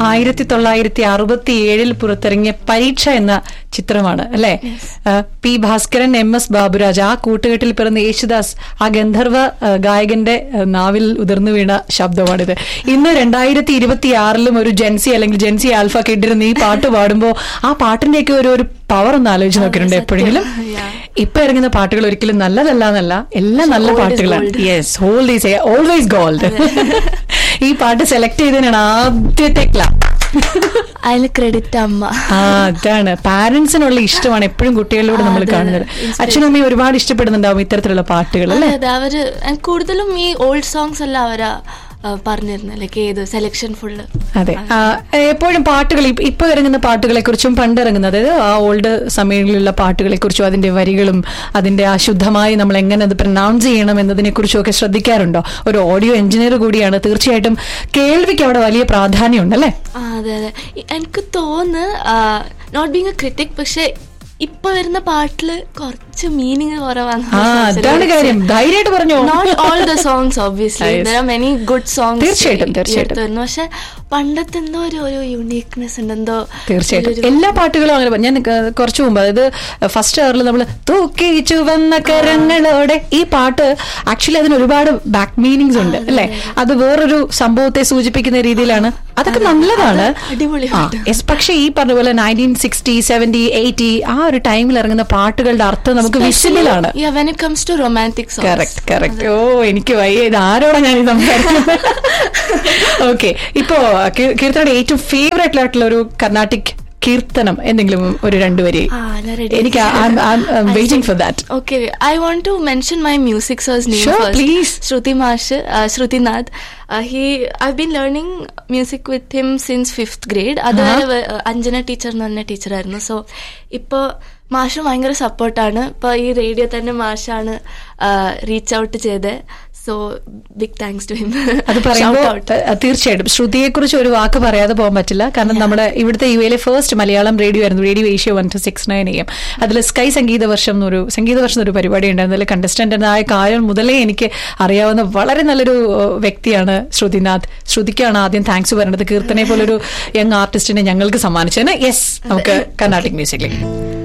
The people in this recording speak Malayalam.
ആയിരത്തി തൊള്ളായിരത്തി അറുപത്തി ഏഴിൽ പുറത്തിറങ്ങിയ പരീക്ഷ എന്ന ചിത്രമാണ് അല്ലെ P Bhaskaran M S Baburaj ആ കൂട്ടുകെട്ടിൽ പിറന്ന യേശുദാസ് ആ ഗന്ധർവ ആ, ഗായകന്റെ ആ, നാവിൽ ഉതിർന്നു വീണ ശബ്ദമാണിത് ഇന്ന് രണ്ടായിരത്തി ഇരുപത്തി ആറിലും ഒരു ജെൻസി അല്ലെങ്കിൽ ജെൻസി ആൽഫ കേട്ടിരുന്ന ഈ പാട്ട് പാടുമ്പോൾ ആ പാട്ടിന്റെയൊക്കെ ഒരു ഒരു പവർ ഒന്ന് ആലോചിച്ച് നോക്കിയിട്ടുണ്ട് എപ്പോഴെങ്കിലും ഇപ്പൊ ഇറങ്ങുന്ന പാട്ടുകൾ ഒരിക്കലും നല്ലതല്ല എന്നല്ല എല്ലാം നല്ല old is പാട്ടുകളാണ് gold. Yes old is always gold ഈ പാട്ട് സെലക്ട് ചെയ്തതിനാണ് ആദ്യത്തെ ക്ലാപ്പ് അതിന് ക്രെഡിറ്റ് അമ്മ ആ അതാണ് പാരന്റ്സിനുള്ള ഇഷ്ടമാണ് എപ്പോഴും കുട്ടികളിലൂടെ നമ്മൾ അതെ, കാണുന്നത് inspiration. അച്ഛനും അമ്മയും ഒരുപാട് ഇഷ്ടപ്പെടുന്നുണ്ടാവും ഇത്തരത്തിലുള്ള പാട്ടുകൾ അതെ അല്ലേ അതെ അവര് and കൂടുതലും ഈ ഓൾഡ് സോങ്സ് അല്ല അവരാ ആ, പറഞ്ഞിരുന്നത് ലൈക്ക് ഏത് സെലക്ഷൻ ഫുള്ള് അതെ ആ, എപ്പോഴും പാട്ടുകൾ ഇപ്പ- ഇപ്പൊ ഇറങ്ങുന്ന പാട്ടുകളെ കുറിച്ചും പണ്ട് ഇറങ്ങുന്നത് അതായത് ആ ഓൾഡ് സമയങ്ങളിലുള്ള പാട്ടുകളെ കുറിച്ചും അതിന്റെ വരികളും അതിന്റെ ആ ശുദ്ധമായി നമ്മൾ എങ്ങനെ അത് പ്രൊനൗൺസ് ചെയ്യണം എന്നതിനെ കുറിച്ചും ഒക്കെ ശ്രദ്ധിക്കാറുണ്ടോ ഒരു ഓഡിയോ എഞ്ചിനീയർ കൂടിയാണ് തീർച്ചയായിട്ടും കേൾവിക്ക് അവിടെ വലിയ പ്രാധാന്യമുണ്ട് അല്ലേ ആ അതെ അതെ ഇ- എനിക്ക് തോന്നുന്നു നോട്ട് ബീങ് എ ക്രിറ്റിക് പക്ഷെ ഇപ്പൊ വരുന്ന പാട്ടില് കുറച്ച് മീനിങ് കുറവാണ് ആ അതാണ് കാര്യം ധൈര്യമായിട്ട് പറഞ്ഞോ not all the songs obviously Yes. There are many good songs തീർച്ചയായിട്ടും, തീർച്ചയായിട്ടും. പക്ഷെ പണ്ടത്തെ എന്തോ ഒരു ഒരു യുണീക്നെസ് ഉണ്ട് എന്തോ തീർച്ചയായിട്ടും ഒരു- എല്ലാ പാട്ടുകളും അങ്ങനെ ഞാൻ ക- കുറച്ചു മുമ്പ് അതായത് ഫസ്റ്റ് അവറിൽ നമ്മൾ തൂക്കി ചുവന്ന കരങ്ങളോടെ ഈ പാട്ട് ആക്ച്വലി അതിന് ഒരുപാട് ബാക്ക് മീനിങ്സ് ഉണ്ട് അല്ലെ അത് വേറൊരു സംഭവത്തെ സൂചിപ്പിക്കുന്ന രീതിയിലാണ് അതൊക്കെ നല്ലതാണ് അടിപൊളിയാണ്. yes, പക്ഷേ ഈ പറഞ്ഞ പോലെ നയൻറ്റീൻ സിക്സ്റ്റി സെവന്റി എയ്റ്റി ആ ഒരു ടൈമിൽ ഇറങ്ങുന്ന പാട്ടുകളുടെ അർത്ഥം നമുക്ക് വിസിബിൾ ആണ് Yeah, when it comes to romantic songs. Correct correct ഓ എനിക്ക് വയ്യ ഇത് ആരോടാ ഞാൻ ഈ സംസാരിക്കുന്നത് ഓക്കെ ഇപ്പോ കീ- കീർത്തനയുടെ ഏറ്റവും ഫേവറേറ്റ് ആയിട്ടുള്ള ഒരു കർണാട്ടിക് കീർത്തനം എന്തെങ്കിലും ഒരു രണ്ടുപേര് ആ, ഞാൻ ready. എനിക്ക് waiting for that Okay, I want to mention my music sir's name Sure, first. please. Shruti Mash, uh, Shruti Nath. Uh, he, I've been learning music with him since fifth grade. അതുവരെ വ- uh, അഞ്ജന ടീച്ചർ എന്ന് പറഞ്ഞ ടീച്ചറായിരുന്നു സോ ഇപ്പോൾ മാഷ് ഭയങ്കര സപ്പോർട്ടാണ് ഇപ്പോൾ ഈ റേഡിയോ തന്നെ മാഷാണ് റീച്ച് ഔട്ട് ചെയ്തത് so big thanks to him അത് പറയുമ്പോൾ തീർച്ചയായിട്ടും ശ്രുതിയെ കുറിച്ച് ഒരു വാക്ക് പറയാതെ പോകാൻ പറ്റില്ല കാരണം നമ്മുടെ ഇവിടുത്തെ യു എയിലെ ഫസ്റ്റ് മലയാളം റേഡിയോ ആയിരുന്നു radio Asia one two six nine M അതിൽ സ്കൈ സംഗീത വർഷം എന്നൊരു സംഗീത വർഷം എന്നൊരു പരിപാടി ഉണ്ടായിരുന്നു അതിൽ കണ്ടസ്റ്റന്റ് ആയ കാലം മുതലേ എനിക്ക് അറിയാവുന്ന വളരെ നല്ലൊരു ഏഹ്, വ്യക്തിയാണ് ശ്രുതിനാഥ് ശ്രുതിക്കാണ് ആദ്യം താങ്ക്സ് പറയേണ്ടത് കീർത്തനെ പോലൊരു യങ് ആർട്ടിസ്റ്റിനെ ഞങ്ങൾക്ക് സമ്മാനിച്ചതിന് യെസ് നമുക്ക് കർണാട്ടിക് മ്യൂസിക്കിലേക്ക്